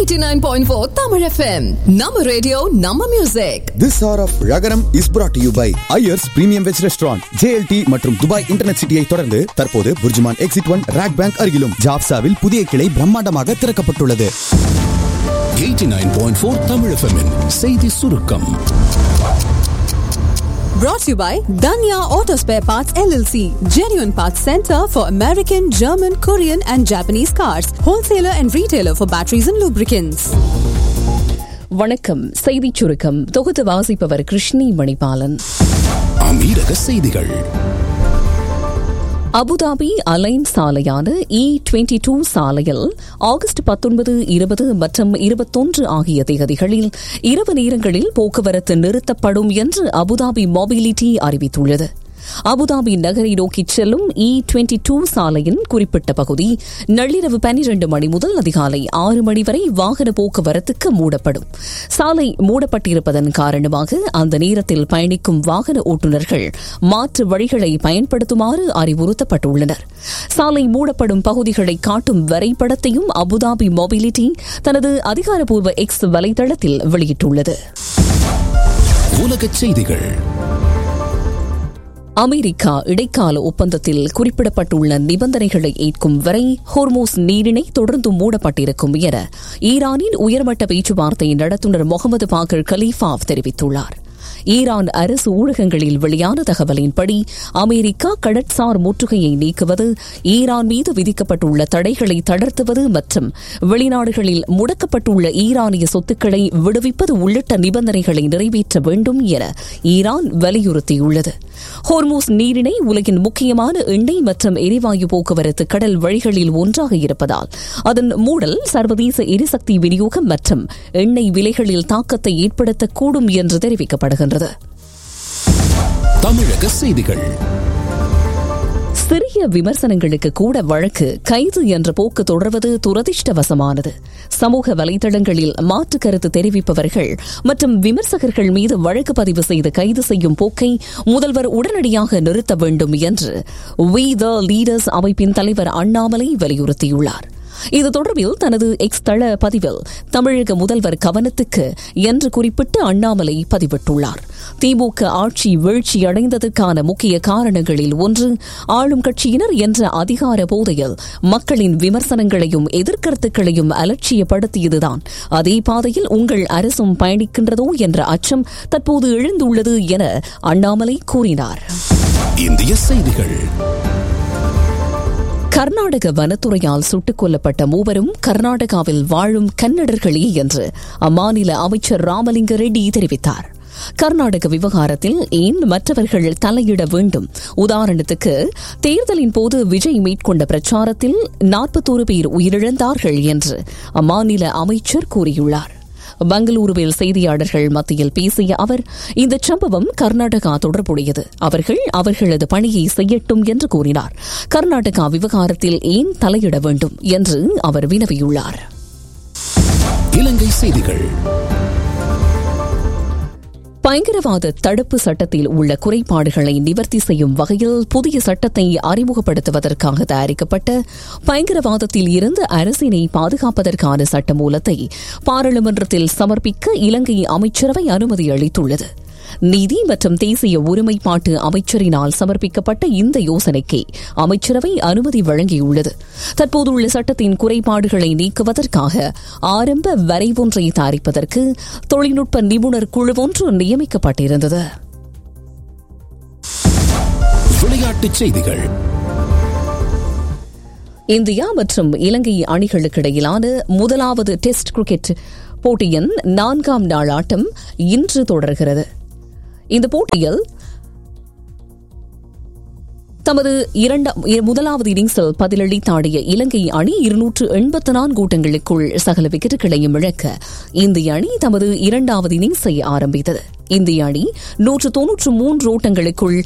89.4 Tamil FM. நம்ம radio நம்ம music This hour of Ragaram is brought to you by Ayers Premium Veg Restaurant, JLT மற்றும் Dubai internet சிட்டியை தொடர்ந்து தற்போது Burjuman exit one RAK bank அருகிலும் ஜாப்சாவில் புதிய கிளை பிரம்மாண்டமாக திறக்கப்பட்டுள்ளது 89.4 Tamil FM -இன் செய்தி சுருக்கம் brought to you by Danya Auto Spare Parts LLC, genuine parts center for American, German, Korean and Japanese cars, wholesaler and retailer for batteries and lubricants. வணக்கம் செய்திச் சுருக்கம் தொகுத்து வாசிப்பவர் கிருஷ்ணி மணிபாலன் அமீரக செய்திகள் அபுதாபி அலைன் சாலையான இ டுவெண்டி டூ சாலையில் August பத்தொன்பது இருபது மற்றும் இருபத்தொன்று ஆகிய தேதிகளில் இரவு நேரங்களில் போக்குவரத்து நிறுத்தப்படும் என்று அபுதாபி மொபிலிட்டி அறிவித்துள்ளது அபுதாபி நகரை நோக்கிச் செல்லும் இ டுவெண்டி டூ சாலையின் குறிப்பிட்ட பகுதி நள்ளிரவு பன்னிரண்டு மணி முதல் அதிகாலை ஆறு மணி வரை வாகன போக்குவரத்துக்கு மூடப்படும் சாலை மூடப்பட்டிருப்பதன் காரணமாக அந்த நேரத்தில் பயணிக்கும் வாகன ஓட்டுநர்கள் மாற்று வழிகளை பயன்படுத்துமாறு அறிவுறுத்தப்பட்டுள்ளனர் சாலை மூடப்படும் பகுதிகளை காட்டும் வரைபடத்தையும் அபுதாபி மொபிலிட்டி தனது அதிகாரப்பூர்வ எக்ஸ் வலைதளத்தில் வெளியிட்டுள்ளது உலகச் செய்திகள் அமெரிக்கா இடைக்கால ஒப்பந்தத்தில் குறிப்பிடப்பட்டுள்ள நிபந்தனைகளை ஏற்கும் வரை ஹோர்மோஸ் நீரிணை தொடர்ந்து மூடப்பட்டிருக்கும் என ஈரானின் உயர்மட்ட பேச்சுவார்த்தை நடத்துனர் முகமது பாகர் கலீஃபாவ் தெரிவித்துள்ளார் ஈரான் அரசு ஊடகங்களில் வெளியான தகவலின்படி அமெரிக்கா கடற்சார் முற்றுகையை நீக்குவது ஈரான் மீது விதிக்கப்பட்டுள்ள தடைகளை தளர்த்துவது மற்றும் வெளிநாடுகளில் முடக்கப்பட்டுள்ள ஈரானிய சொத்துக்களை விடுவிப்பது உள்ளிட்ட நிபந்தனைகளை நிறைவேற்ற வேண்டும் என ஈரான் வலியுறுத்தியுள்ளது ஹோர்மூஸ் நீரிணை உலகின் முக்கியமான எண்ணெய் மற்றும் எரிவாயு போக்குவரத்து கடல் வழிகளில் ஒன்றாக இருப்பதால் அதன் மூடல் சர்வதேச எரிசக்தி விநியோகம் மற்றும் எண்ணெய் விலைகளில் தாக்கத்தை ஏற்படுத்தக்கூடும் என்று தெரிவிக்கப்படுகின்றது தமிழக செய்திகள் சிறிய விமர்சனங்களுக்கு கூட வழக்கு கைது என்ற போக்கு தொடர்வது துரதிர்ஷ்டவசமானது சமூக வலைதளங்களில் மாற்று கருத்து தெரிவிப்பவர்கள் மற்றும் விமர்சகர்கள் மீது வழக்கு பதிவு செய்து கைது செய்யும் போக்கை முதல்வர் உடனடியாக நிறுத்த வேண்டும் என்று வி த லீடர்ஸ் அமைப்பின் தலைவர் அண்ணாமலை வலியுறுத்தியுள்ளார் இது தொடர்பில் தனது எக்ஸ் தள பதிவில் தமிழக முதல்வர் கவனத்துக்கு என்று குறிப்பிட்டு அண்ணாமலை பதிவிட்டுள்ளார் திமுக ஆட்சி வீழ்ச்சியடைந்ததற்கான முக்கிய காரணங்களில் ஒன்று ஆளும் கட்சியினர் என்ற அதிகார போதையில் மக்களின் விமர்சனங்களையும் எதிர்கருத்துக்களையும் அலட்சியப்படுத்தியதுதான் அதே பாதையில் உங்கள் அரசும் பயணிக்கின்றதோ என்ற அச்சம் தற்போது எழுந்துள்ளது என அண்ணாமலை கூறினார் இந்திய செய்திகள் கர்நாடக வனத்துறையால் சுட்டுக் கொல்லப்பட்ட மூவரும் கர்நாடகாவில் வாழும் கன்னடர்களே என்று அம்மாநில அமைச்சர் ராமலிங்க ரெட்டி தெரிவித்தார் கர்நாடக விவகாரத்தில் ஏன் மற்றவர்கள் தலையிட வேண்டும் உதாரணத்துக்கு தேர்தலின் போது விஜய் மேற்கொண்ட பிரச்சாரத்தில் நாற்பத்தோரு பேர் உயிரிழந்தார்கள் என்று அம்மாநில அமைச்சர் கூறியுள்ளார் பெங்களூருவில் செய்தியாளர்கள் மத்தியில் பேசிய அவர் இந்த சம்பவம் கர்நாடகா தொடர்புடையது அவர்கள் அவர்களது பணியை செய்யட்டும் என்று கூறினார் கர்நாடகா விவகாரத்தில் ஏன் தலையிட வேண்டும் என்று அவர் வினவியுள்ளார் இலங்கை செய்திகள் பயங்கரவாத தடுப்பு சட்டத்தில் உள்ள குறைபாடுகளை நிவர்த்தி செய்யும் வகையில் புதிய சட்டத்தை அறிமுகப்படுத்துவதற்காக தயாரிக்கப்பட்ட பயங்கரவாதத்தில் இருந்து அரசினை பாதுகாப்பதற்கான சட்டமூலத்தை பாராளுமன்றத்தில் சமர்ப்பிக்க இலங்கை அமைச்சரவை அனுமதி அளித்துள்ளது நீதி மற்றும் தேசிய ஒருமைப்பாட்டு அமைச்சரினால் சமர்ப்பிக்கப்பட்ட இந்த யோசனைக்கு அமைச்சரவை அனுமதி வழங்கியுள்ளது தற்போதுள்ள சட்டத்தின் குறைபாடுகளை நீக்குவதற்காக ஆரம்ப வரைவொன்றை தயாரிப்பதற்கு தொழில்நுட்ப நிபுணர் குழு ஒன்று நியமிக்கப்பட்டிருந்தது விளையாட்டுச் செய்திகள் இந்தியா மற்றும் இலங்கை அணிகளுக்கிடையிலான முதலாவது டெஸ்ட் கிரிக்கெட் போட்டியின் நான்காம் நாள் ஆட்டம் இன்று தொடர்கிறது இந்த போட்டியில் தமது இரண்டாம் முதலாவது இன்னிங்ஸில் பதிலளித்த ஆடிய இலங்கை அணி இருநூற்று எண்பத்து நான்கு ஓட்டங்களுக்குள் சகல விக்கெட்டுகளையும் இழக்க இந்திய அணி தமது இரண்டாவது இன்னிங்ஸை ஆரம்பித்தது இந்திய அணி நூற்று தொன்னூற்று மூன்று ஓட்டங்களுக்குள்